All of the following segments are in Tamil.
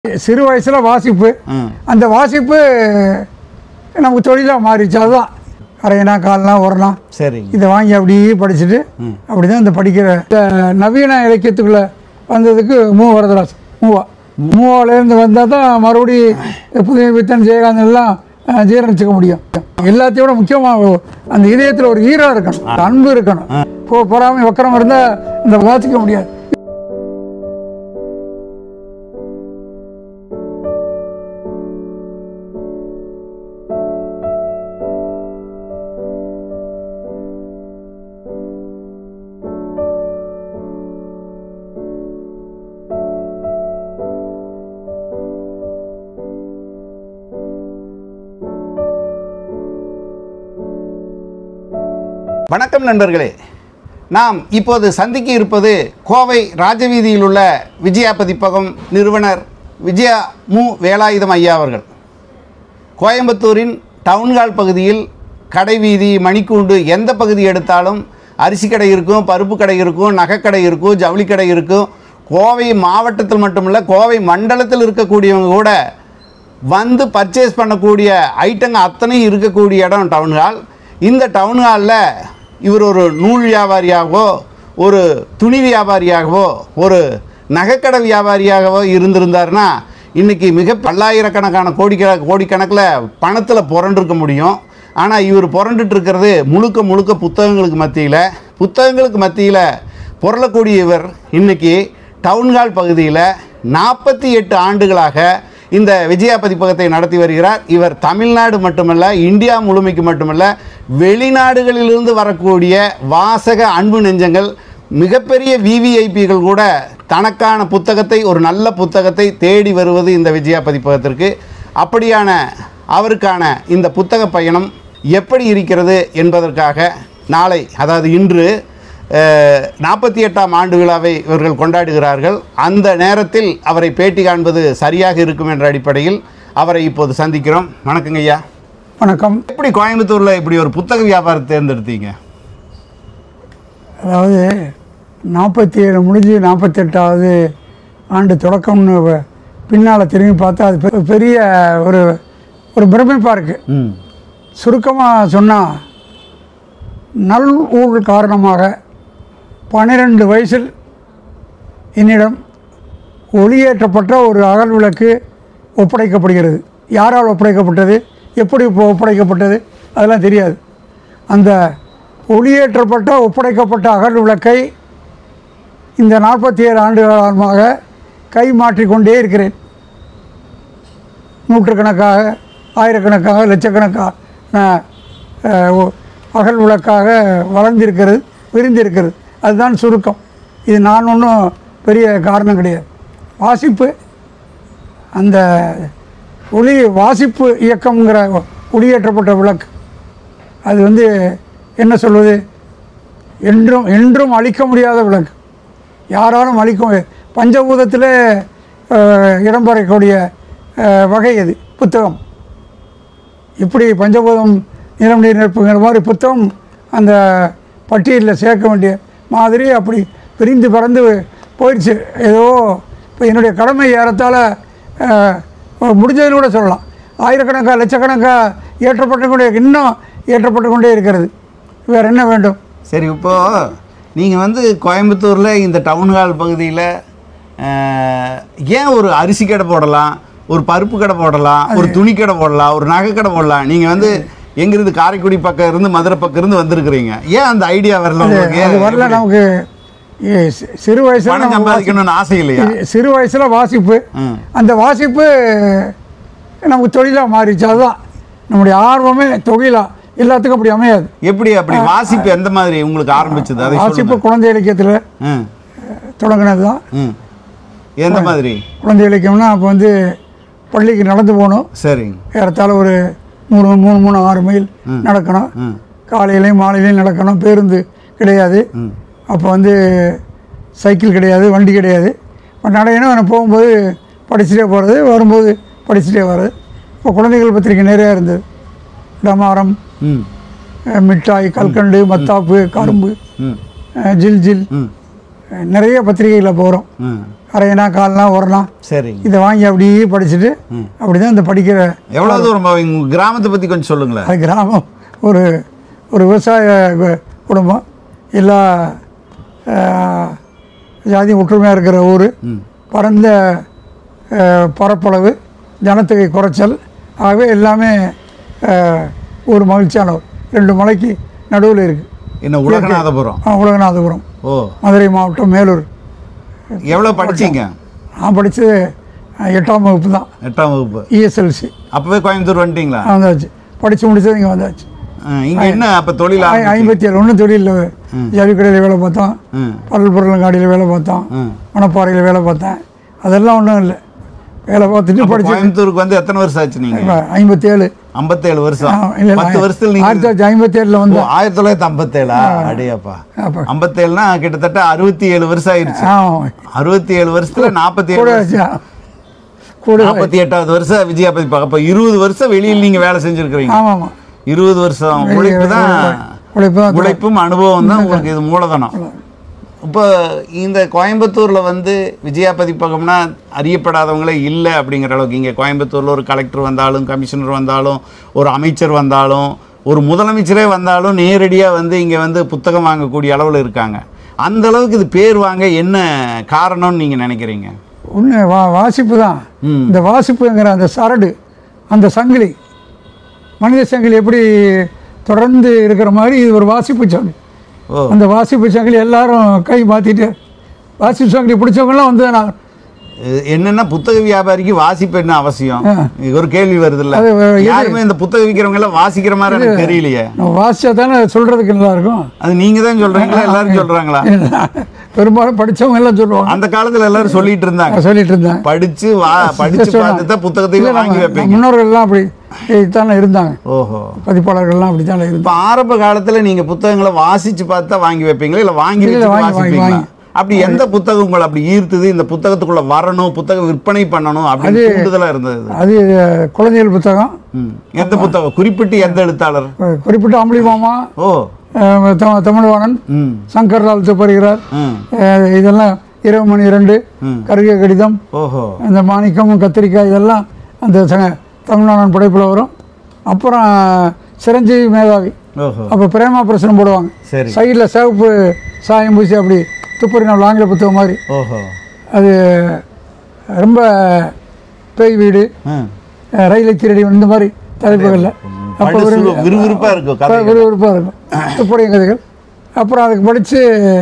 சிறு வயசில் வாசிப்பு ம் அந்த வாசிப்பு நமக்கு தொழிலாக மாறிடுச்சு அதுதான் அரையனா கால்னா உரலாம் சரிங்க இதை வாங்கி அப்படியே படிச்சுட்டு அப்படி தான் இந்த படிக்கிற இந்த நவீன இலக்கியத்துக்குள்ளே வந்ததுக்கு மூ வரதராஜ் மூவா மூவாலேருந்து வந்தால் தான் மறுபடி புதிய வித்தன் ஜெயகாந்தன் எல்லாம் அஹ், ஜீரணிச்சுக்க முடியும் எல்லாத்தையும் விட முக்கியமாக அந்த இதயத்தில் ஒரு ஈரம் இருக்கணும் அன்பு இருக்கணும் போ பொறாமை வக்கரம் இருந்தால் இந்த வாசிக்க முடியாது வணக்கம் நண்பர்களே நாம் இப்போது சந்திக்க இருப்பது கோவை ராஜவீதியில் உள்ள விஜயா பதிப்பகம் நிறுவனர் விஜயா மு வேலாயுதம் ஐயா அவர்கள் கோயம்புத்தூரின் டவுன்ஹால் பகுதியில் கடைவீதி மணிக்கூண்டு எந்த பகுதி எடுத்தாலும் அரிசி கடை இருக்கும் பருப்பு கடை இருக்கும் நகைக்கடை இருக்கும் ஜவுளி கடை இருக்கும் கோவை மாவட்டத்தில் மட்டுமல்ல கோவை மண்டலத்தில் இருக்கக்கூடியவங்க கூட வந்து பர்ச்சேஸ் பண்ணக்கூடிய ஐட்டங்க அத்தனையும் இருக்கக்கூடிய இடம் டவுன்ஹால் இந்த டவுன்ஹாலில் இவர் ஒரு நூல் வியாபாரியாகவோ ஒரு துணி வியாபாரியாகவோ ஒரு நகைக்கடை வியாபாரியாகவோ இருந்திருந்தாருன்னா இன்றைக்கி மிக பல்லாயிரக்கணக்கான கோடிக்க கோடிக்கணக்கில் பணத்தில் புரண்டிருக்க முடியும் ஆனால் இவர் புரண்டுட்டு இருக்கிறது முழுக்க முழுக்க புத்தகங்களுக்கு மத்தியில் புத்தகங்களுக்கு மத்தியில் புரளக்கூடிய இவர் இன்றைக்கி டவுன்ஹால் பகுதியில் நாற்பத்தி எட்டு ஆண்டுகளாக இந்த விஜயா பதிப்பகத்தை நடத்தி வருகிறார் இவர் தமிழ்நாடு மட்டுமல்ல இந்தியா முழுமைக்கு மட்டுமல்ல வெளிநாடுகளிலிருந்து வரக்கூடிய வாசக அன்பு நெஞ்சங்கள் மிகப்பெரிய விவிஐபிகள் கூட தனக்கான புத்தகத்தை ஒரு நல்ல புத்தகத்தை தேடி வருவது இந்த விஜயா பதிப்பகத்திற்கு அப்படியான அவருக்கான இந்த புத்தக பயணம் எப்படி இருக்கிறது என்பதற்காக நாளை அதாவது இன்று நாற்பத்தி எட்டாம் ஆண்டு விழாவை இவர்கள் கொண்டாடுகிறார்கள் அந்த நேரத்தில் அவரை பேட்டி காண்பது சரியாக இருக்கும் என்ற அடிப்படையில் அவரை இப்போது சந்திக்கிறோம் வணக்கங்க ஐயா வணக்கம் எப்படி கோயம்புத்தூரில் இப்படி ஒரு புத்தக வியாபாரத்தை தேர்ந்தெடுத்தீங்க அதாவது நாற்பத்தி ஏழு முடிஞ்சு நாற்பத்தெட்டாவது ஆண்டு தொடக்கம்னு வ- பின்னால் திரும்பி பார்த்தா அது பெ- பெரிய ஒரு ஒரு பிரமிப்பாக இருக்குது ம் சுருக்கமாக சொன்னால் நல் ஊழ் காரணமாக பன்னிரெண்டு வயசில் என்னிடம் ஒளியேற்றப்பட்ட ஒரு அகல் விளக்கு ஒப்படைக்கப்படுகிறது யாரால் ஒப்படைக்கப்பட்டது எப்படி இப்போ ஒப்படைக்கப்பட்டது அதெல்லாம் தெரியாது அந்த ஒளியேற்றப்பட்ட ஒப்படைக்கப்பட்ட அகல் விளக்கை இந்த நாற்பத்தி ஏழு ஆண்டு காலமாக கை மாற்றிக்கொண்டே இருக்கிறேன் நூற்றுக்கணக்காக ஆயிரக்கணக்காக லட்சக்கணக்காக அஹ், ஒ- அகல் விளக்காக வளர்ந்திருக்கிறது விரிந்திருக்கிறது அதுதான் சுருக்கம் இது நான் ஒன்றும் பெரிய காரணம் கிடையாது வாசிப்பு அந்த ஒளி வாசிப்பு இயக்கம்ங்கிற ஒளியேற்றப்பட்ட விளக்கு அது வந்து என்ன சொல்வது என்றும் என்றும் அழிக்க முடியாத விளக்கு யாராலும் அழிக்க முடியாது பஞ்சபூதத்தில் இடம் பெறக்கூடிய அஹ், வகை அது புத்தகம் இப்படி பஞ்சபூதம் நிலம் நீர் நெருப்புங்கிற மாதிரி புத்தகம் அந்த பட்டியலில் சேர்க்க வேண்டிய மாதிரி அப்படி பிரிந்து பறந்து போயிடுச்சு ஏதோ இப்போ என்னுடைய கடமை ஏறத்தால் முடிஞ்சதுன்னு கூட சொல்லலாம் ஆயிரக்கணக்காக லட்சக்கணக்காக ஏற்றப்பட்டு கொண்டே இன்னும் ஏற்றப்பட்டு கொண்டே இருக்கிறது வேறு என்ன வேண்டும் சரி இப்போ நீங்கள் வந்து கோயம்புத்தூரில் இந்த டவுன்ஹால் பகுதியில் ஏன் ஒரு அரிசி கடை போடலாம் ஒரு பருப்பு கடை போடலாம் ஒரு துணி கடை போடலாம் ஒரு நகை கடை போடலாம் நீங்கள் வந்து எங்கிருந்து காரைக்குடி பக்கம் இருந்து மதுரை பக்கம் இருந்து வந்திருக்கிறீங்க ஏன் அந்த ஐடியா வரல உங்களுக்கு அது வரல நமக்கு ஏ, சி- சிறு வயசுல பணம் நம்ம வாசி- சம்பாதிக்கணும்னு ஆசை இல்லையா சி- சிறு வயசில் வாசிப்பு ம். அந்த வாசிப்பு நமக்கு தொழிலாக மாறிடுச்சு அதுதான் நம்முடைய ஆர்வமே தொழிலா எல்லாத்துக்கும் அப்படி அமையாது எப்படி அப்படி வாசிப்பு எந்த மாதிரி உங்களுக்கு ஆரம்பிச்சது அதை வாசிப்பு சொல்லுங்க குழந்தை இலக்கியத்தில் ம் தொடங்கினது தான் ம் எந்த மாதிரி குழந்தை இலக்கியம்னா அப்போ வந்து பள்ளிக்கு நடந்து போகணும் சரிங்க ஏறத்தாழ ஒரு மூணு மூணு மூணு ஆறு மைல் நடக்கணும் ம் காலையிலையும் மாலையிலையும் நடக்கணும் பேருந்து கிடையாது ம் அப்போ வந்து சைக்கிள் கிடையாது வண்டி கிடையாது இப்போ நடையணும் நான் போகும்போது படிச்சுட்டே போகிறது வரும்போது படிச்சுட்டே வர்றது இப்போ குழந்தைகள் பத்திரிக்கை நிறையா இருந்தது டமாரம் ம் அஹ், மிட்டாய் கல்கண்டு மத்தாப்பு கரும்பு ம் அஹ், ஜில் ஜில் ம் நிறைய பத்திரிகைகளில் போகிறோம் ம் அரையனா கால்னா உரனா சரிங்க இதை வாங்கி அப்படியே படிச்சுட்டு அப்படி தான் இந்த படிக்கிற எவ்வளோ தூரம் போவீங்க உங்க கிராமத்தை பற்றி கொஞ்சம் சொல்லுங்களேன் அது கிராமம் ஒரு ஒரு விவசாய கு- குடும்பம் எல்லா அஹ், ஜாதியும் ஒற்றுமையாக இருக்கிற ஊர் பரந்த அஹ், பரப்பளவு ஜனத்தொகை குறைச்சல் ஆகவே எல்லாமே அஹ், ஒரு மகிழ்ச்சியான ஊர். ரெண்டு மலைக்கு நடுவில் இருக்குது என்ன உலகநாதபுரம் உலகநாதபுரம் ஓ மதுரை மாவட்டம் மேலூர் எவ்வளோ படிச்சீங்க நான் படித்தது எட்டாம் வகுப்பு தான் எட்டாம் வகுப்பு இஎஸ்எல்சி அப்போவே கோயம்புத்தூர் வந்துட்டீங்களா வந்தாச்சு படித்து முடிச்சது இங்கே வந்தாச்சு இங்கே என்ன அப்போ தொழில் ஐ- ஆரம்பிச்சீங்க? ஐம்பத்தி ஏழு ஒன்றும் தொழிலில் ஜவுளிக்கடையில் வேலை பார்த்தோம் ம் பரல் பொருளங்காடியில் வேலை பார்த்தோம் ம் மணப்பாறையில் வேலை பார்த்தேன் அதெல்லாம் ஒன்றும் இல்லை வேலை பார்த்துட்டு அப்ப படிச்சு கோயம்புத்தூருக்கு வந்து எத்தனை வருஷம் ஆச்சு நீங்க ஐம்பத்தேழு ஐம்பத்தேழு வருஷம் இல்லை பத்து வருஷத்துல நீங்க ஆயிரத்தி தொள்ளாயிரத்தி ஐம்பத்தேழில் ஓ, வந்தேன் ஆயிரத்தி தொள்ளாயிரத்தி ஐம்பத்தேழா அடையாப்பா அப்போ ஐம்பத்தேழுனா கிட்டத்தட்ட அறுபத்தி ஏழு வருஷம் ஆயிருச்சு ஆ அறுபத்தி ஏழு வருஷத்துல நாற்பத்தி கூட ஏழு வச்சு கூட நாற்பத்தி எட்டாவது வருஷம் விஜயாபதி பார்க்க அப்ப இருபது வருஷம் வெளியில் நீங்க வேலை செஞ்சிருக்கிறீங்க ஆமாம் ஆமாம் இருபது வருஷம் உழைப்பு தான் உழைப்பு தான் உழைப்பும் அனுபவம் தான் உங்களுக்கு இது மூலதனம் இப்போ இந்த கோயம்புத்தூரில் வந்து விஜயா பதிப்பகம்னா அறியப்படாதவங்களே இல்லை அப்படிங்கிற அளவுக்கு இங்கே கோயம்புத்தூரில் ஒரு கலெக்டர் வந்தாலும் கமிஷனர் வந்தாலும் ஒரு அமைச்சர் வந்தாலும் ஒரு முதலமைச்சரே வந்தாலும் நேரடியாக வந்து இங்கே வந்து புத்தகம் வாங்கக்கூடிய அளவில் இருக்காங்க அந்த அளவுக்கு இது பேர் வாங்க என்ன காரணம்னு நீங்கள் நினைக்கிறீங்க ஒன்று வா வாசிப்பு தான் ம். இந்த வாசிப்புங்கிற அந்த சரடு அந்த சங்கிலி மனித சங்கிலி எப்படி தொடர்ந்து இருக்கிற மாதிரி இது ஒரு வாசிப்பு சங்கிலி ஓ அந்த வாசிப்பு சங்கிலி எல்லாரும் கை மாற்றிட்டு வாசிப்பு சங்கிலி பிடிச்சவங்கலாம் வந்து நான் இது என்னன்னா புத்தக வியாபாரிக்கு வாசிப்பு என்ன அவசியம் இது ஒரு கேள்வி வருதுல்ல அது எது- யாருமே இந்த புத்தகம் விற்கிறவங்க எல்லாம் வாசிக்கிற மாதிரி எனக்கு தெரியலையே நம்ம வாசிச்சா தானே சொல்கிறதுக்கு நல்லா இருக்கும் அது நீங்க தான் சொல்றீங்களா எல்லாரும் சொல்றாங்களா பெரும்பாலும் படிச்சவங்க எல்லாம் சொல்லுவாங்க அந்த காலத்துல எல்லாரும் சொல்லிட்டு இருந்தாங்க நான் சொல்லிட்டு இருந்தேன் படிச்சு வா படிச்சு சொன்னா. பார்த்து தான் புத்தகத்தை இல்லை, வாங்கி நம்ம வைப்பீங்க முன்னோர்கள்லாம் அப்படி தானே இருந்தாங்க ஓஹோ பதிப்பாளர்கள்லாம் அப்படி தானே இருந்தாங்க இப்ப ஆரம்ப காலத்துல நீங்க புத்தகங்களை வாசிச்சு பார்த்து தான் வாங்கி வைப்பீங்களா இல்ல வாங்கி இல்ல, வச்சு வாங்கி, வாங்கி, வாசிப்பீங்களா வாங்கி. அப்படி எந்த புத்தகம் உங்களை அப்படி ஈர்த்தது இந்த புத்தகத்துக்குள்ள வரணும் புத்தகம் விற்பனை பண்ணணும் அப்படின்னு தூண்டுதலா இருந்தது அது குழந்தைகள் புத்தகம் ம். எந்த புத்தகம் குறிப்பிட்டு எந்த எழுத்தாளர் குறிப்பிட்ட அம்பளி மாமா ஓ அஹ், த- தமிழ்வாணன் ம் சங்கர்லால் துப்பறிகிறார் ம் அஹ், இதெல்லாம் இரவு மணி இரண்டு கருகை கடிதம் ஓஹோ இந்த மாணிக்கம் கத்திரிக்காய் இதெல்லாம் அந்த ச- தமிழ்நாடன் படைப்பில் வரும் அப்புறம் சிரஞ்சீவி மேதாவி ஓஹோ அப்போ பிரேமா பிரச்சனை போடுவாங்க சரி சைடில் சிவப்பு சாயம் பூசி அப்படி துப்பறி நாள் ஆங்கில புத்தகம் மாதிரி ஓஹோ அது ரொம்ப பேய் வீடு ம். அஹ், ரயிலை திருடி இந்த மாதிரி தலைப்புகளில் அப்போ படு ஒரு சுலு- விறுவிறுப்பா இருக்கும் கதை விறுவிறுப்பாக இருக்கும் துப்புடைய கதைகள் அப்புறம் அதுக்கு படித்து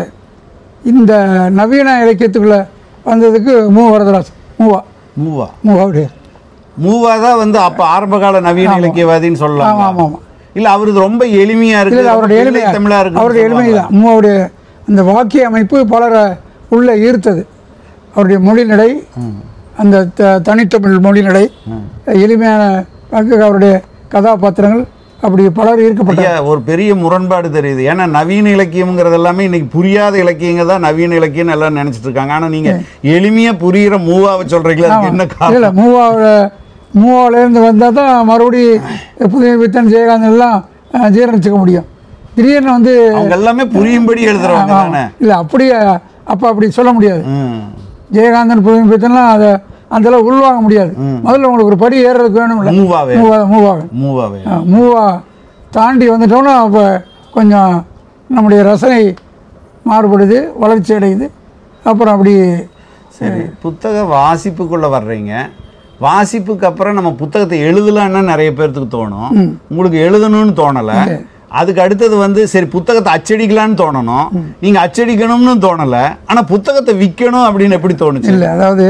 இந்த நவீன இலக்கியத்துக்குள்ளே வந்ததுக்கு மூ வரதராஜ் மூவா மூவா மூவா அப்படியே மூவா தான் வந்து அப்ப ஆரம்ப கால நவீன இலக்கியவாதின்னு சொல்லலாம் ஆமாம் ஆமாம் ஆமாம் இல்ல அவரது ரொம்ப எளிமையா இருக்கு இல்லை அவருடைய பிள்ளை எளிமை தமிழா இருக்கு அவருடைய எளிமை தான் மூவாவுடைய அந்த வாக்கிய அமைப்பு பலரை உள்ளே ஈர்த்தது அவருடைய மொழிநடை அந்த த- தனித்தமிழ் மொழிநடை எளிமையான வாக்கு அவருடைய கதாபாத்திரங்கள் அப்படி பலர் ஈர்க்கப்பட்டார் ஐயா ஒரு பெரிய முரண்பாடு தெரியுது ஏன்னா நவீன இலக்கியம்ங்கிறது எல்லாமே இன்னைக்கு புரியாத இலக்கியங்கள் தான் நவீன இலக்கியம்னு எல்லாம் நினைச்சிட்டு இருக்காங்க ஆனா நீங்க எளிமையா புரியுற மூவாவை சொல்றீங்களா அதுக்கு என்ன காரணம் இல்லை மூவாவோட மூவாவிலேருந்து வந்தால் தான் மறுபடி புதிய வித்தன் ஜெயகாந்தன் எல்லாம் அஹ், ஜீரணிச்சுக்க முடியும் திடீர்னு வந்து அவங்க எல்லாமே புரியும்படி எழுதுறவங்க தானே இல்லை அப்படியே அப்போ அப்படி சொல்ல முடியாது ம். ஜெயகாந்தன் புதிய வித்தன்லாம் அதை அந்தளவு உள்வாங்க முடியாது முதல்ல உங்களுக்கு ஒரு படி ஏறுறதுக்கு வேணும்ல மூவாவே மூவா மூவாக மூவாவே அஹ், மூவா தாண்டி வந்துட்டோம்னா அப்போ கொஞ்சம் நம்முடைய ரசனை மாறுபடுது வளர்ச்சி அடையுது அப்புறம் அப்படி சரி புத்தக வாசிப்புக்குள்ள வர்றீங்க வாசிப்புக்கு அப்புறம் நம்ம புத்தகத்தை எழுதலான்னு நிறைய பேர்த்துக்கு தோணும் உங்களுக்கு எழுதணும்னு தோணல அதுக்கு அடுத்தது வந்து சரி புத்தகத்தை அச்சடிக்கலான்னு தோணணும் நீங்க அச்சடிக்கணும்னு தோணல ஆனா புத்தகத்தை விற்கணும் அப்படின்னு எப்படி தோணுச்சு இல்லை அதாவது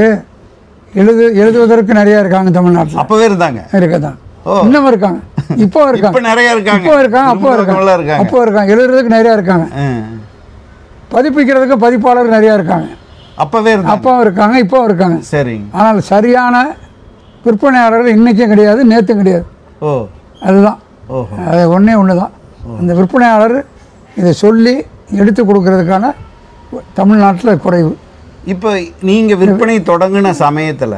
எழுது எழுதுவதற்கு நிறைய இருக்காங்க தமிழ்நாட்டில் அப்பவே இருந்தாங்க இருக்க தான் ஓ. இன்னும் இருக்காங்க இப்போ இப்ப இருக்காங்க நிறைய இருக்காங்க இப்போ இருக்காங்க அப்போ விரும்புறவங்களாம் இருக்காங்க இருக்காங்க அப்போ இருக்காங்க எழுதுறதுக்கு நிறைய இருக்காங்க ஆ. பதிப்பிக்கிறதுக்கு பதிப்பாளர் நிறைய இருக்காங்க அப்பவே இருந்தாங்க அப்பவும் இருக்காங்க இப்போ இருக்காங்க சரிங்க ஆனால் சரியான விற்பனையாளர்கள் இன்றைக்கும் கிடையாது நேற்றும் கிடையாது ஓ அதுதான் ஓஹோ அது ஒன்றே ஒன்று தான் அந்த விற்பனையாளர் இதை சொல்லி எடுத்து கொடுக்கறதுக்கான தமிழ்நாட்டில் குறைவு இப்போ நீங்க விற்பனை தொடங்கின சமயத்துல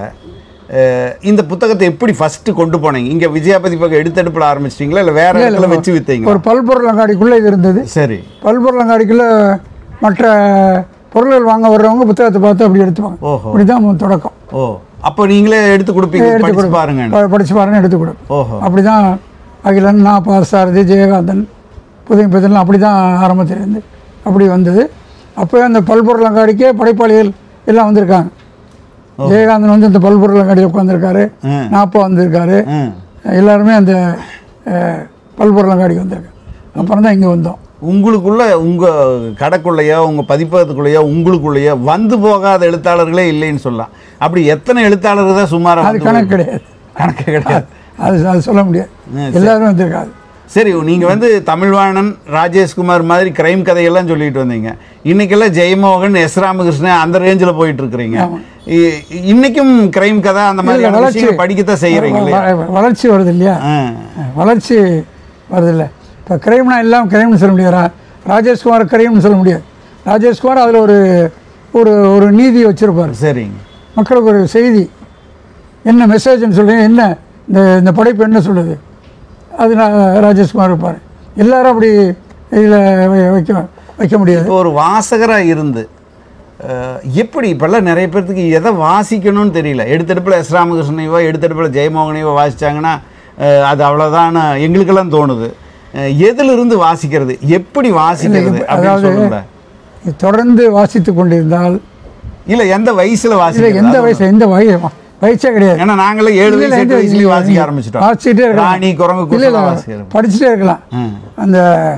அஹ், இந்த புத்தகத்தை எப்படி ஃபர்ஸ்ட் கொண்டு போனீங்க இங்க விஜயாபதி பக்கம் எடுத்தெடுப்பில் ஆரம்பிச்சிட்டீங்களா இல்ல வேற இடத்துல வச்சு வித்தீங்க ஒரு பல்பொருள் அங்காடிக்குள்ளே இது இருந்தது சரி பல்பொருள் அங்காடிக்குள்ளே மற்ற பொருள்கள் வாங்க வர்றவங்க புத்தகத்தை பார்த்து அப்படி எடுத்துப்பாங்க ஓஹோ. இப்படி தான் தொடக்கம் ஓ அப்போ நீங்களே எடுத்து கொடுப்பீங்க எடுத்து படிச்சு கொடு- பாருங்க ப- படிச்சு பாருங்க எடுத்து கொடுப்போம் ஓஹோ அப்படி தான் அகிலன் நான் பாரசாரதி ஜெயகாந்தன் புதிய பதிலாம் அப்படி தான் ஆரம்பத்திலிருந்து அப்படி வந்தது அப்போ அந்த பல்பொருள் அங்காடிக்கே படைப்பாளிகள் எல்லாம் வந்திருக்காங்க ஜெயகாந்தன் வந்து இந்த பல்பொருள் அங்காடியில் உட்காந்துருக்காரு ம். நாப்பா வந்திருக்காரு ம் எல்லாருமே அந்த அஹ், பல்பொருள் அங்காடிக்கு வந்திருக்காங்க அப்புறம் தான் இங்கே வந்தோம் உங்களுக்குள்ள உங்க கடைக்குள்ளேயோ உங்க பதிப்பகத்துக்குள்ளேயோ உங்களுக்குள்ளேயோ வந்து போகாத எழுத்தாளர்களே இல்லைன்னு சொல்லலாம் அப்படி எத்தனை எழுத்தாளர்கள் தான் சுமாரா அது வந்து கணக்கு கிடையாது கணக்கு கிடையாது அது அது சொல்ல முடியாது ம், எல்லாருமே வந்திருக்காது சரி நீங்க வந்து தமிழ்வாணன் ராஜேஷ்குமார் மாதிரி கிரைம் கதையெல்லாம் சொல்லிட்டு வந்தீங்க இன்னைக்கெல்லாம் ஜெயமோகன் எஸ் ராமகிருஷ்ணன் அந்த ரேஞ்சில் போயிட்டு இருக்கிறீங்க இ- இன்னைக்கும் கிரைம் கதை அந்த மாதிரி வளர்ச்சி விஷயங்களை படிக்கத்தான் செய்யறீங்க இல்லையா வ- வ- வளர்ச்சி வருது இல்லையா ஆ. வளர்ச்சி வருது இல்லை இப்போ கிரைம்னா எல்லாம் கிரைம்னு சொல்ல முடியாது ரா- ராஜேஷ்குமார் கிரைம்னு சொல்ல முடியாது ராஜேஷ்குமார் அதில் ஒரு ஒரு ஒரு நீதி வச்சுருப்பார் சரிங்க மக்களுக்கு ஒரு செய்தி என்ன மெசேஜ்னு சொல்கிறீங்க என்ன இந்த இந்த படைப்பு என்ன சொல்லுது அது நான் ராஜேஷ்குமார் இருப்பார் எல்லாரும் அப்படி இதில் வைக்க வைக்க முடியாது இப்போ ஒரு வாசகராக இருந்து அஹ், எப்படி இப்போல்லாம் நிறைய பேர்த்துக்கு எதை வாசிக்கணும்னு தெரியல எடுத்தெடுப்பில் எஸ் ராமகிருஷ்ணனையோ எடுத்தெடுப்பில் ஜெயமோகனையோ வாசிச்சாங்கன்னா அஹ், அது அவ்வளோதான் எங்களுக்கெல்லாம் தோணுது அஹ், எதிலிருந்து வாசிக்கிறது எப்படி வாசிக்கிறது அப்படின்னு அதாவது சொல்லுங்க தொடர்ந்து வாசித்து கொண்டிருந்தால் இல்லை எந்த வயசில் இல்லை வாசிக்கிறது எந்த அது வயசு எந்த வயசு வயசே கிடையாது ஏன்னா நாங்களே ஏழு இல்ல, வயசு இல்ல, எட்டு வயசுலேயே இல்ல, வாசிக்க இல்ல, ஆரம்பிச்சிட்டோம் வாசிச்சுட்டே இருக்கலாம். ராணி குரங்கு இல்லை இல்லை குசலம் வாசிக்கிறோம் படிச்சுட்டே இருக்கலாம் ம் அந்த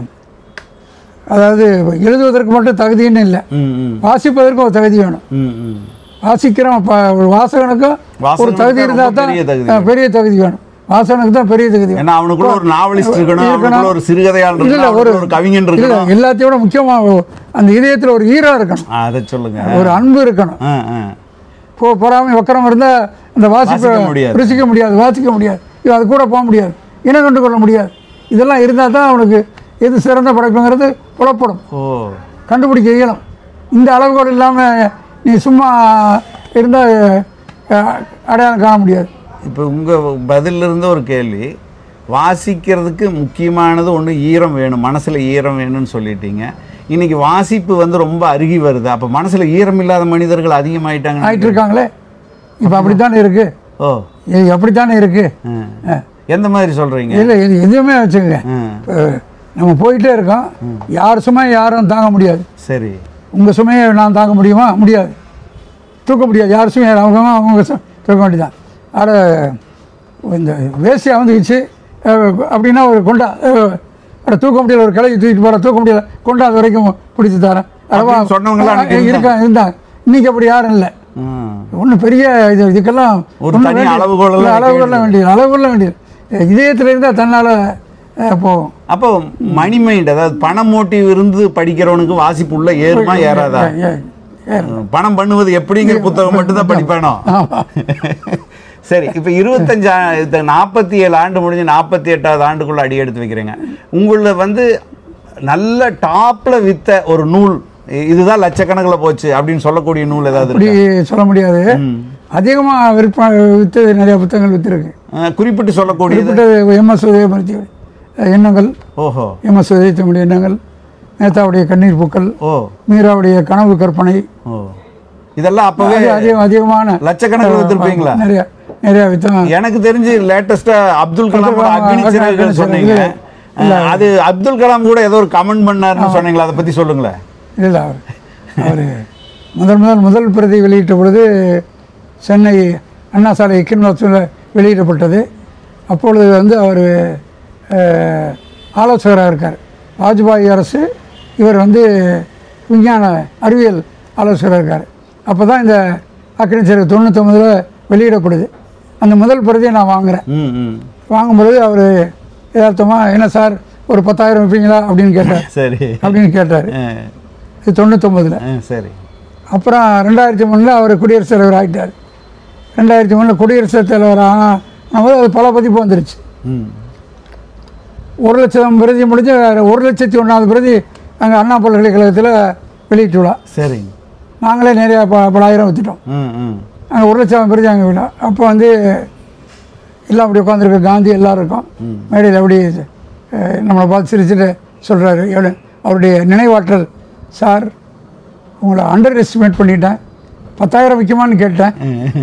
அதாவது எழுதுவதற்கு மட்டும் தகுதின்னு இல்லை ம் ம் வாசிப்பதற்கும் ஒரு தகுதி வேணும் ம் ம் வாசிக்கிறோம் இப்போ ஒரு வாசகனுக்கும் ஒரு வாசகனுக்கு தகுதி தான் இருந்தால் ரொம்ப தான் பெரிய தகுதி அஹ், பெரிய தகுதி வேணும் வாசகனுக்கு தான் பெரிய தகுதி வேணும் ஏன்னா அவனுக்குள்ள ஒரு நாவலிஸ்ட் இருக்கணும் அவனுக்குள்ள ஒரு சிறுகதையாளர் இல்ல, இருக்கணும் ஒரு- அவனுக்குள்ள ஒரு கவிஞன் இல்லை இருக்கணும் எல்லாத்தையும் விட முக்கியமாக அந்த இதயத்தில் ஒரு ஈரம் இருக்கணும் ஆ, அதை சொல்லுங்க ஒரு அன்பு இருக்கணும் ஆ, ஆ. போ பொறாமை வக்கரம் இருந்தால் அந்த வாசிப்பை வாசிக்க முடியாது. ருசிக்க முடியாது வாசிக்க முடியாது இது அது கூட போக முடியாது இனம் கண்டு கொள்ள முடியாது இதெல்லாம் இருந்தால் தான் அவனுக்கு எது சிறந்த படைப்புங்கிறது புலப்படும் ஓ கண்டுபிடிக்க இயலும் இந்த அளவுகோல் இல்லாமல் நீ சும்மா இருந்தால் அடையாளம் காண முடியாது இப்போ உங்கள் பதில்ல இருந்து ஒரு கேள்வி வாசிக்கிறதுக்கு முக்கியமானது ஒன்று ஈரம் வேணும் மனசில் ஈரம் வேணும்னு சொல்லிட்டீங்க இன்னைக்கு வாசிப்பு வந்து ரொம்ப அருகி வருது அப்போ மனசில் ஈரம் இல்லாத மனிதர்கள் அதிகமாயிட்டாங்க ஆயிட்டு இருக்காங்களே இப்போ அப்படித்தானே இருக்குது ஓ இது அப்படித்தானே இருக்குது ஆ. எந்த மாதிரி சொல்கிறீங்க இல்லை இது எதுவுமே வச்சுக்கோங்க இப்போ நம்ம போயிட்டே இருக்கோம் யார் சுமை யாரும் தாங்க முடியாது சரி உங்கள் சுமையை நான் தாங்க முடியுமா முடியாது தூக்க முடியாது யார் சுமையை அவங்க அவங்க சு- தூக்க வேண்டியதான் அட இந்த வேசியாக வந்துச்சு அப்படின்னா ஒரு கொண்டா அஹ், அட தூக்க முடியல ஒரு கிளைக்கு தூக்கிட்டு போகிற தூக்க முடியல கொண்டா அது வரைக்கும் பிடிச்சி தரேன் அளவா அப்படின்னு சொன்னவங்கலாம் அன்னைக்கு இருக்கா இருந்தாங்க இன்னைக்கு அப்படி யாரும் இல்லை ம். ஒன்றும் பெரிய இது இதுக்கெல்லாம் ஒரு ஒண்ணும் தனி வேண்டிய- அளவுகோல் எல்லாம் இல்ல, வைக்க அளவுகோல் வேண்டியது அளவுகோல் வேண்டியது இதயத்தில் இருந்தால் தன்னால் போகும் அப்போ மணி மைண்ட் அதாவது பண மோட்டிவ் இருந்து படிக்கிறவனுக்கு வாசிப்பு உள்ள ஏறுமா ஏறாதா ஏ, ஏ, ஏ. பணம் பண்ணுவது எப்படிங்கிற புத்தகம் மட்டும்தான் படிப்பானோ ஆமா. சரி இப்போ இருபத்தஞ்சா நாற்பத்தி ஏழு ஆண்டு முடிஞ்சு நாற்பத்தி எட்டாவது ஆண்டுக்குள்ள அடி எடுத்து வைக்கிறீங்க உங்களில் வந்து நல்ல டாப்ல வித்த ஒரு நூல் இ- இதுதான் லட்சக்கணக்கில் போச்சு அப்படின்னு சொல்லக்கூடிய நூல் ஏதாவது அப்படி இருக்கு சொல்ல முடியாது அதிகமாக விற்ப விற்று நிறைய புத்தகங்கள் விற்றுருக்கு குறிப்பிட்டு சொல்லக்கூடியது குறிப்பிட்டது எம்எஸ் உதயமூர்த்தி எண்ணங்கள் ஓஹோ எம்எஸ் உதயத்தமுடைய எண்ணங்கள் மேத்தாவுடைய கண்ணீர் பூக்கள் ஓ மீராவுடைய கனவு கற்பனை ஓ இதெல்லாம் அப்பவே அது அதிகம் அதிகமான லட்சக்கணக்கில் வித்திருப்பீங்களா நிறைய நிறைய வித்தம் எனக்கு தெரிஞ்சு லேட்டஸ்டா அப்துல் கலாம் கலாம், அக்னி அக்னி சிறகுகள் சிறகுகள் சொன்னீங்க இல்ல. அஹ், அது அப்துல் கலாம் கூட ஏதோ ஒரு கமெண்ட் பண்ணாருன்னு சொன்னீங்களா அதை பத்தி சொல்லுங்களேன் இல்லை அவர் அவர் முதல் முதல் முதல் பிரதி வெளியிட்ட பொழுது சென்னை அண்ணா சாலை கிண்ணத்தில் வெளியிடப்பட்டது அப்பொழுது வந்து அவர் ஆலோசகராக இருக்கார் வாஜ்பாய் அரசு இவர் வந்து விஞ்ஞான அறிவியல் ஆலோசகராக இருக்கார் அப்போ தான் இந்த அக்னி சிறகு தொண்ணூத்தொம்பதில் வெளியிடப்படுது அந்த முதல் பிரதியை நான் வாங்குகிறேன் ம் ம் வாங்கும்பொழுது அவர் யதார்த்தமாக என்ன சார் ஒரு பத்தாயிரம் வைப்பீங்களா அப்படின்னு கேட்டார் சரி அப்படின்னு கேட்டார் அஹ், இது தொண்ணூத்தொம்பதில் அஹ், சரி அப்புறம் ரெண்டாயிரத்தி மூணில் அவர் குடியரசுத் தலைவர் ஆகிட்டார் ரெண்டாயிரத்தி மூணில் குடியரசுத் தலைவர் ஆனபோது அது பல பதிப்பு வந்துருச்சு ம் ஒரு லட்சம் பிரதி முடிஞ்சு ஒரு லட்சத்தி ஒன்றாவது பிரதி அங்கே அண்ணா பல்கலைக்கழகத்தில் வெளியிட்டு விழா சரிங்க நாங்களே நிறையா ப பல ஆயிரம் விற்றுட்டோம் ம் ம் அங்கே ஒரு லட்சம் பிரதி அங்கே விழா அப்போ வந்து எல்லாம் அப்படி உட்காந்துருக்க காந்தி எல்லோரும் இருக்கோம் மேடையில் அப்படி அஹ், நம்மளை பார்த்து சிரிச்சுட்டு சொல்கிறாரு எவ்வளோ அவருடைய நினைவாற்றல் சார் உங்களை அண்டர் எஸ்டிமேட் பண்ணிட்டேன் பத்தாயிரம் விற்குமான்னு கேட்டேன்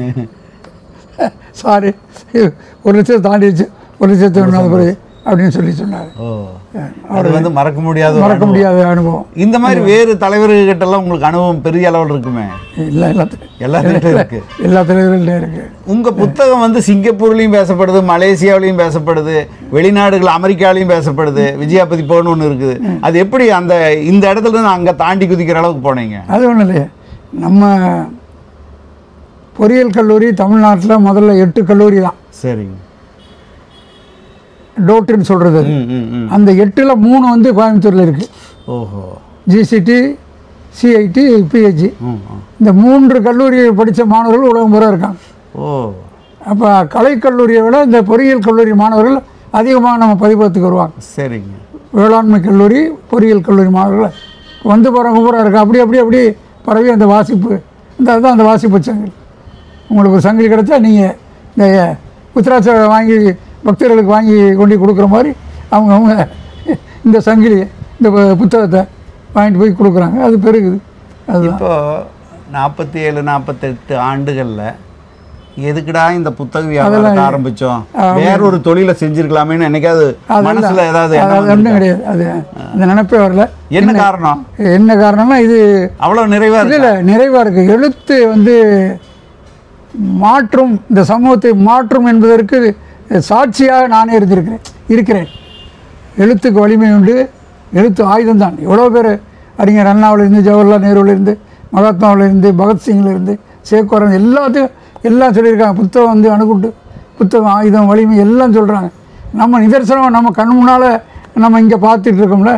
சாரி ஒரு லட்சத்தை தாண்டிடுச்சு ஒரு லட்சத்து ஒன்றாவது பிறகு அப்படின்னு சொல்லி சொன்னார் ஓ அது வந்து மறக்க முடியாத ஒரு மறக்க அனுபவம். முடியாத அனுபவம் இந்த மாதிரி வேறு தலைவர்கிட்ட எல்லாம் உங்களுக்கு அனுபவம் பெரிய அளவில் இருக்குமே இல்லை எல்லாத்துக்கும் எல்லாத்துக்கிட்ட இருக்கு எல்லா தலைவர்கள்ட்டும் இருக்குது உங்க புத்தகம் வந்து சிங்கப்பூர்லயும் பேசப்படுது மலேசியாவிலையும் பேசப்படுது வெளிநாடுகள் அமெரிக்காவிலையும் பேசப்படுது விஜயா பதிப்பகம்னு ஒன்று இருக்குது அது எப்படி அந்த இந்த இடத்துல இருந்து அங்க தாண்டி குதிக்கிற அளவுக்கு போனீங்க அது ஒன்றும் இல்லையே நம்ம பொறியியல் கல்லூரி தமிழ்நாட்டில் முதல்ல எட்டு கல்லூரி தான் சரிங்க டோட்டுன்னு சொல்கிறது அது ம் ம் ம் அந்த எட்டில் மூணு வந்து கோயம்புத்தூரில் இருக்குது ஓஹோ ஜிசிடி சிஐடி பிஹெச்சி ம் ம். இந்த மூன்று கல்லூரி படித்த மாணவர்கள் உலகம் பூரா இருக்காங்க ஓ அப்போ கலைக்கல்லூரியை விட இந்த பொறியியல் கல்லூரி மாணவர்கள் அதிகமாக நம்ம பதிப்பகத்துக்கு வருவாங்க சரிங்க வேளாண்மை கல்லூரி பொறியியல் கல்லூரி மாணவர்கள் வந்து போகிறவங்க பூரா இருக்கு அப்படி அப்படி அப்படி பரவி அந்த வாசிப்பு இந்த அதுதான் அந்த வாசிப்பு சங்கிலி உங்களுக்கு ஒரு சங்கிலி கிடைச்சா நீங்கள் இந்த உத்திராட்ச வாங்கி பக்தர்களுக்கு வாங்கி கொண்டு போய் கொடுக்குற மாதிரி அவங்க அவங்க இந்த சங்கிலி இந்த பு- புத்தகத்தை வாங்கிட்டு போய் கொடுக்குறாங்க அது பெருகுது அதுதான் இப்போ நாற்பத்தி ஏழு நாற்பத்தெட்டு ஆண்டுகள்ல எதுக்குடா இந்த புத்தக வியாபாரத்தை ஆரம்பிச்சோம் வேற ஒரு தொழிலை செஞ்சிருக்கலாமேன்னு என்னைக்காவது மனசுல ஏதாவது அது எண்ணம் அது ஒன்றும் கிடையாது அது அந்த நினைப்பே வரல என்ன காரணம் என்ன காரணம்னா இது அவ்வளவு நிறைவா இல்லை இருக்கு இல்லை நிறைவாக இருக்குது எழுத்து வந்து மாற்றும் இந்த சமூகத்தை மாற்றும் என்பதற்கு சாட்சியாக நானே இருந்திருக்கிறேன் இருக்கிறேன் எழுத்துக்கு வலிமை உண்டு எழுத்து ஆயுதம் தான் எவ்வளோ பேர் அறிஞர் அண்ணாவிலிருந்து ஜவஹர்லால் நேருவிலிருந்து மகாத்மாவிலிருந்து பகத்சிங்கிலிருந்து சேக்குவரன் எல்லாத்தையும் எல்லாம் சொல்லியிருக்காங்க புத்தகம் வந்து அணுகுண்டு புத்தகம் ஆயுதம் வலிமை எல்லாம் சொல்கிறாங்க நம்ம நிதர்சனம் நம்ம கண் முன்னால் நம்ம இங்கே பார்த்துட்டு இருக்கோம்ல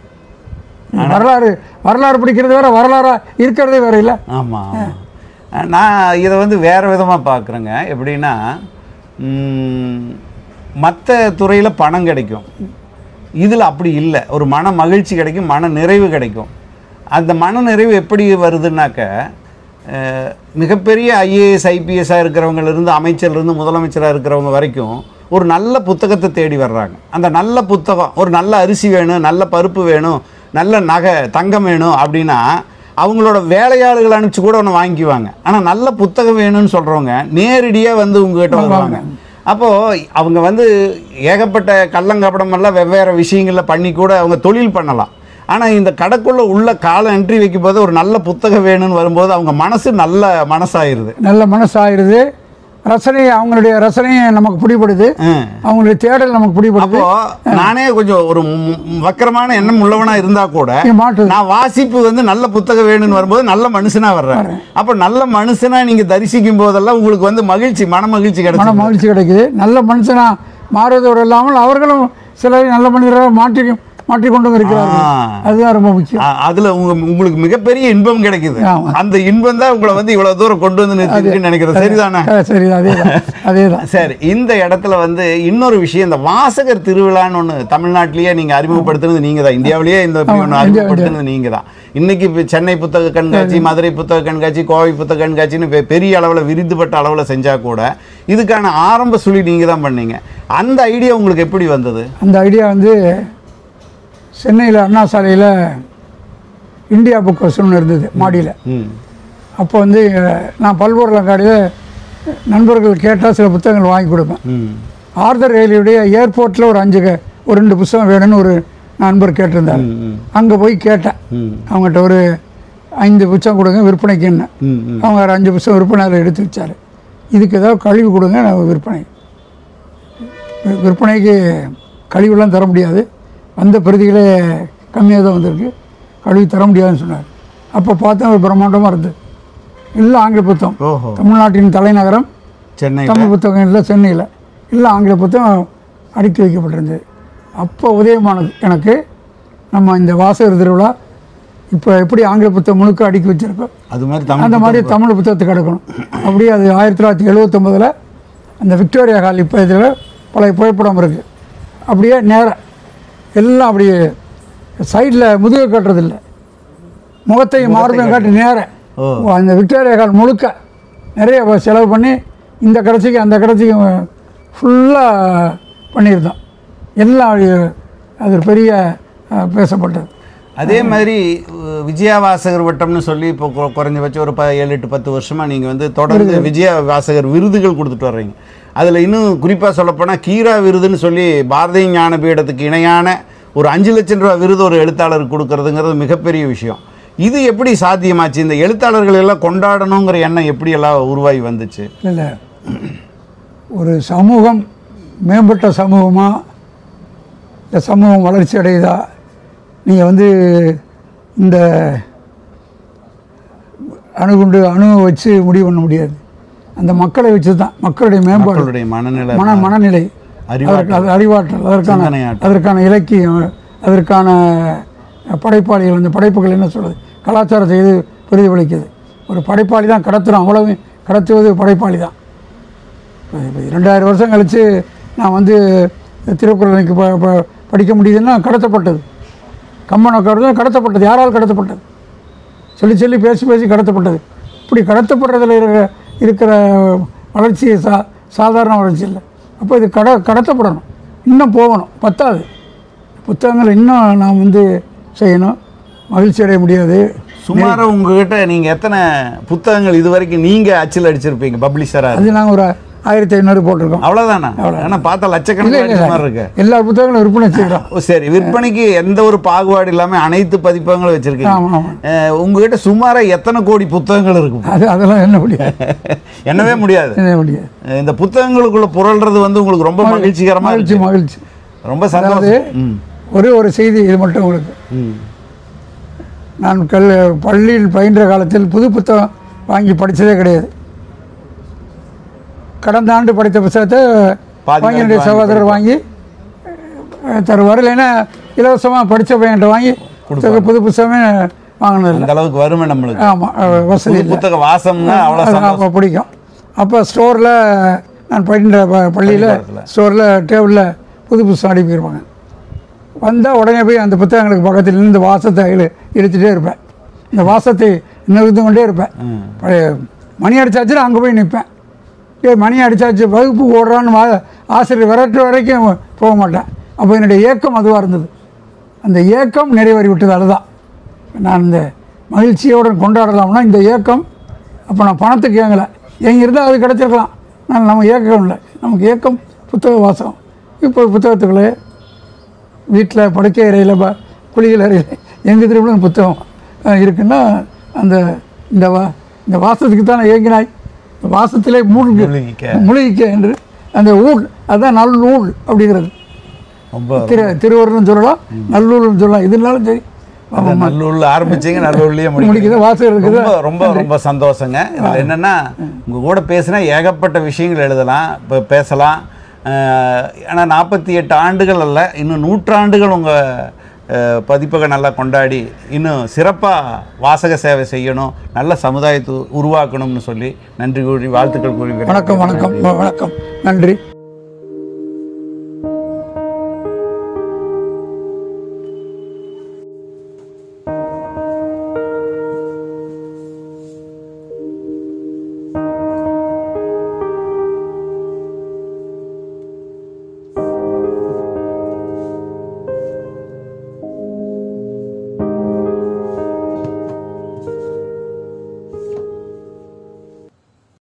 வரலாறு வரலாறு படிக்கிறது வேற வரலாறா இருக்கிறதே வேற இல்லை ஆமா நான் இதை வந்து வேற விதமா பார்க்குறேங்க எப்படின்னா மற்ற துறையில பணம் கிடைக்கும் இதில் அப்படி இல்லை ஒரு மன மகிழ்ச்சி கிடைக்கும் மன நிறைவு கிடைக்கும் அந்த மன நிறைவு எப்படி வருதுன்னாக்க அஹ், மிகப்பெரிய ஐஏஎஸ் ஐபிஎஸ்ஸாக இருக்கிறவங்கலேருந்து அமைச்சர்லேருந்து முதலமைச்சராக இருக்கிறவங்க வரைக்கும் ஒரு நல்ல புத்தகத்தை தேடி வர்றாங்க அந்த நல்ல புத்தகம் ஒரு நல்ல அரிசி வேணும் நல்ல பருப்பு வேணும் நல்ல நகை தங்கம் வேணும் அப்படின்னா அவங்களோட வேலையாளுகளை அனுப்பிச்சு கூட ஒன்று வாங்கிக்குவாங்க ஆனால் நல்ல புத்தகம் வேணும்னு சொல்கிறவங்க நேரடியாக வந்து உங்ககிட்ட வருவாங்க அப்போது அவங்க வந்து ஏகப்பட்ட கள்ளங்கபடம் எல்லாம் வெவ்வேறு விஷயங்களில் பண்ணி கூட அவங்க தொழில் பண்ணலாம் ஆனால் இந்த கடைக்குள்ள உள்ள காலை என்ட்ரி வைக்கும்போது ஒரு நல்ல புத்தகம் வேணும்னு வரும்போது அவங்க மனசு நல்ல மனசாயிருது நல்ல மனசாயிருது ரசனை அவங்களுடைய ரசனையை நமக்கு பிடிபடுது ம். அவங்களுடைய தேடல் நமக்கு பிடிபடுது அப்போ நானே கொஞ்சம் ஒரு மு- மு- வக்கரமான எண்ணம் உள்ளவனா இருந்தா கூட இங்க மாட்டுது நான் வாசிப்பு வந்து நல்ல புத்தகம் வேணும்னு வரும்போது நல்ல மனுஷனா வர்றேன் அப்ப நல்ல மனுஷனா நீங்க தரிசிக்கும் போதெல்லாம் உங்களுக்கு வந்து மகிழ்ச்சி மன மகிழ்ச்சி மன கிடைக்கும் மகிழ்ச்சி கிடைக்குது நல்ல மனுஷனா மாறுவதோடு இல்லாமல் அவர்களும் சிலரை நல்ல மனிதராக மாற்றி மாற்றிக்கொண்டும் இருக்கிறார்கள் ஆ. அதுதான் ரொம்ப முக்கியம் அ- அதுல உங்க உங்களுக்கு மிகப்பெரிய இன்பம் கிடைக்குது ஆமா. அந்த இன்பம் தான் உங்களை வந்து இவ்வளவு தூரம் கொண்டு வந்து நிறுத்திருக்குன்னு நினைக்கிறேன் சரிதானே ஆ, சரி அதே தான் அதே தான் சரி இந்த இடத்துல வந்து இன்னொரு விஷயம் இந்த வாசகர் திருவிழான்னு ஒன்று தமிழ்நாட்டிலேயே நீங்க அறிமுகப்படுத்துனது நீங்க தான் இந்தியாவிலேயே இந்த இப்படி ஒன்று அறிமுகப்படுத்துனது நீங்க தான் இன்னைக்கு இப்ப சென்னை புத்தக கண்காட்சி மதுரை புத்தக கண்காட்சி கோவை புத்தக கண்காட்சின்னு பெ- பெரிய அளவில் விரிதுபட்ட அளவில் செஞ்சா கூட இதுக்கான ஆரம்ப சுழி நீங்க தான் பண்ணீங்க அந்த ஐடியா உங்களுக்கு எப்படி வந்தது அந்த ஐடியா வந்து சென்னையில் அண்ணா சாலையில் இந்தியா புக் ஹவுஸ்னு இருந்தது மாடியில் ம் அப்போ வந்து அஹ், நான் பல்பொருளங்காடியில் நண்பர்கள் கேட்டால் சில புத்தகங்கள் வாங்கி கொடுப்பேன் ம் ஆர்தர் ரயிலுடைய ஏர்போர்ட்டில் ஒரு அஞ்சு க- ஒரு ரெண்டு புத்தகம் வேணும்னு ஒரு நண்பர் கேட்டிருந்தார் ம், ம் அங்கே போய் கேட்டேன் ம் அவங்ககிட்ட ஒரு ஐந்து புத்தகம் கொடுங்க விற்பனைக்கு என்ன ம் ம் அவங்க ஒரு அஞ்சு புத்தகம் விற்பனையில் எடுத்து வச்சார் இதுக்கு ஏதாவது கழிவு கொடுங்க நான் விற்பனை வி- விற்பனைக்கு கழிவுலாம் தர முடியாது வந்த பிரதிகளே கம்மியாக தான் வந்திருக்கு கழிவு தர முடியாதுன்னு சொன்னார் அப்போ பார்த்தா ஒரு பிரம்மாண்டமாக இருந்தது இல்லை ஆங்கில புத்தகம் ஓஹோ தமிழ்நாட்டின் தலைநகரம் சென்னை தமிழ் புத்தகம் இல்லை சென்னையில் இல்லை ஆங்கில புத்தகம் அடுக்கி வைக்கப்பட்டிருந்தது அப்போ உதயமானது எனக்கு நம்ம இந்த வாசகர் திருவிழா இப்போ எப்படி ஆங்கில புத்தகம் முழுக்க அடுக்கி வச்சிருக்கோம் அது மாதிரி தமிழ் அந்த மாதிரி தமிழ் புத்தகத்துக்கு எடுக்கணும் அப்படியே அது ஆயிரத்தி தொள்ளாயிரத்தி எழுபத்தொம்பதில் அந்த விக்டோரியா ஹால் இப்போ இதில் பழைய புகைப்படம் இருக்குது அப்படியே நேராக எல்லாம் அப்படியே சைடில் முதுகை கட்டுறதில்ல முகத்தையும் மார்பையும் காட்டி நேர ஓ. அந்த விக்டோரியா ஹால் முழுக்க நிறைய வ- செலவு பண்ணி இந்த கடைசிக்கு அந்த கடைசிக்கு ஃபுல்லாக பண்ணியிருந்தோம் எல்லாம் அப்படியே அது ஒரு பெரிய அஹ், பேசப்பட்டது அதே மாதிரி அஹ், விஜயா வாசகர் வட்டம்னு சொல்லி இப்போ கொ- குறைஞ்சபட்சம் ஒரு ப ஏழு எட்டு பத்து வருஷமாக நீங்கள் வந்து தொடர்ந்து விஜயா வாசகர் விருதுகள் கொடுத்துட்டு வர்றீங்க அதில் இன்னும் குறிப்பாக சொல்லப்போனால் கீரா விருதுன்னு சொல்லி பாரதிய ஞானபீடத்துக்கு இணையான ஒரு அஞ்சு லட்சம் ரூபா விருது ஒரு எழுத்தாளருக்கு கொடுக்கறதுங்கிறது மிகப்பெரிய விஷயம் இது எப்படி சாத்தியமாச்சு இந்த எழுத்தாளர்கள் எல்லாம் கொண்டாடணுங்கிற எண்ணம் எப்படி எல்லாம் உருவாகி வந்துச்சு இல்லை ஒரு சமூகம் மேம்பட்ட சமூகமாக இந்த சமூகம் வளர்ச்சி அடையுதா நீங்கள் வந்து இந்த அணுகுண்டு அணுவை வச்சு முடிவு பண்ண முடியாது அந்த மக்களை வச்சு தான் மக்களுடைய மேம்பாடு மக்களுடைய மனநிலை மன மனநிலை அறிவாற்றல். அதற்கு- அது அறிவாற்றல் அதற்கான சிந்தனையாற்றல். அதற்கான இலக்கியம் அதற்கான படைப்பாளிகள் அந்த படைப்புகள் என்ன சொல்றது கலாச்சாரத்தை எது பிரதிபலிக்குது ஒரு படைப்பாளி தான் கடத்துறோம் அவ்வளவு கடத்துவது படைப்பாளி தான் இப்போ ரெண்டாயிரம் வருஷம் கழித்து நான் வந்து திருக்குறள் எனக்கு ப ப- படிக்க முடியுதுன்னா கடத்தப்பட்டது கம்மன கருதம் கடத்தப்பட்டது யாரால் கடத்தப்பட்டது சொல்லி சொல்லி பேசி பேசி கடத்தப்பட்டது இப்படி கடத்தப்படுறதுல இருக்கிற இருக்கிற வளர்ச்சி சா சாதாரண வளர்ச்சி இல்லை அப்போ இது கட கடத்தப்படணும் இன்னும் போகணும் பத்தாது புத்தகங்கள் இன்னும் நாம் வந்து செய்யணும் மகிழ்ச்சி அடைய முடியாது சுமாராக உங்ககிட்ட நீங்கள் எத்தனை புத்தகங்கள் இது வரைக்கும் நீங்கள் அச்சில் அடிச்சிருப்பீங்க பப்ளிஷராக அது நாங்கள் ஒரு ஆயிரத்தி ஐநூறு போட்டிருக்கோம் அவ்வளோதானா ஏன்னா பார்த்தா இல்லை லட்சக்கணக்கில் இல்லை அடிச்ச மாதிரி இருக்கு எல்லா புத்தகங்களும் விற்பனை செய்கிறோம் ஓ சரி விற்பனைக்கு எந்த ஒரு பாகுபாடு இல்லாமல் அனைத்து பதிப்பகங்களும் வச்சிருக்கீங்க ஆமாம் ஆமாம் அஹ், உங்ககிட்ட சுமாராக எத்தனை கோடி புத்தகங்கள் இருக்கும் அது அதெல்லாம் என்ன முடியாது என்னவே முடியாது என்ன முடியாது அஹ், இந்த புத்தகங்களுக்குள்ள புரள்றது வந்து உங்களுக்கு ரொம்ப மகிழ்ச்சிகரமா மகிழ்ச்சி இருக்கு மகிழ்ச்சி ரொம்ப அதாவது சந்தோஷம் ம் ஒரே ஒரு செய்தி இது மட்டும் உங்களுக்கு ம் நான் கல் பள்ளியில் பயின்ற காலத்தில் புது புத்தகம் வாங்கி படித்ததே கிடையாது கடந்த ஆண்டு படித்த புத்தகத்தை பாதி வாங்கி நாளைக்கு என்னுடைய வாங்கி சகோதரர் வாங்கி அஹ், தருவார் இல்லைன்னா இலவசமாக படித்த பையன்கிட்ட வாங்கி புத்தக புது புத்தகமே வாங்கினதில்லை அந்த அளவுக்கு வருமே நம்மளுக்கு ஆமாம் வசதி புது இல்லை புத்தக வாசம்னா அவ்வளோ அது சந்தோஷம் அப்போ பிடிக்கும் அப்போ ஸ்டோரில் நான் பயின்ற ப- பள்ளியில் பள்ளிக்கூடத்துல. ஸ்டோரில் டேபிளில் புது புதுசாக அனுப்பியிருப்பாங்க வந்தால் உடனே போய் அந்த புத்தகங்களுக்கு பக்கத்தில் நின்று இந்த வாசத்தை இழு இழுத்துட்டே இருப்பேன் இந்த வாசத்தை நிறுத்து கொண்டே இருப்பேன் ம். பழைய மணி அடிச்சாச்சுன்னா அங்கே போய் நிற்பேன் ஏ மணி அடிச்சாச்சு வகுப்பு ஓடுறான்னு வா ஆசிரியர் விரட்டுற வரைக்கும் போக மாட்டேன் அப்போ என்னுடைய ஏக்கம் அதுவாக இருந்தது அந்த ஏக்கம் நிறைவேறி விட்டது அதுதான் நான் இந்த மகிழ்ச்சியோடு கொண்டாடலாம்னா இந்த ஏக்கம் அப்போ நான் பணத்துக்கு ஏங்கலை ஏங்கியிருந்தால் அது கிடச்சிருக்கலாம் நான் நம்ம ஏக்கம் இல்லை நமக்கு ஏக்கம் புத்தக வாசகம் இப்போ புத்தகத்துக்குள்ளே வீட்டில் படுக்கை அறையில் ப குளியல் அறையில் எங்கே திரும்பிலும் புத்தகம் அஹ், இருக்குன்னா அந்த இந்த வா இந்த வாசத்துக்கு தான் ஏங்கினாய் இந்த வாசத்திலே மூழ்கு மூழ்கிக்க. முழுகிக்க என்று அந்த ஊழ் அதுதான் நல்லூழ் அப்படிங்கிறது ரொம்ப திரு திருவருள்னு சொல்லலாம் நல்லூர்னு சொல்லலாம் இதுனாலும் சரி அந்த நல்லூர்ல ஆரம்பிச்சீங்க நல்லூர்லயே முடிக்குது, முடிக்குது வாசகம் இருக்குது. ரொம்ப ரொம்ப ரொம்ப சந்தோஷங்க இதில் என்னன்னா உங்க கூட பேசினா ஏகப்பட்ட விஷயங்கள் எழுதலாம் இப்போ பேசலாம் ஆனால் நாற்பத்தி எட்டு ஆண்டுகள் அல்ல இன்னும் நூற்றாண்டுகள் உங்க அஹ், பதிப்பகம் நல்லா கொண்டாடி இன்னும் சிறப்பாக வாசக சேவை செய்யணும் நல்ல சமுதாயத்தை உருவாக்கணும்னு சொல்லி நன்றி கூறி வாழ்த்துக்கள் கூறி வணக்கம் வணக்கம் வணக்கம் நன்றி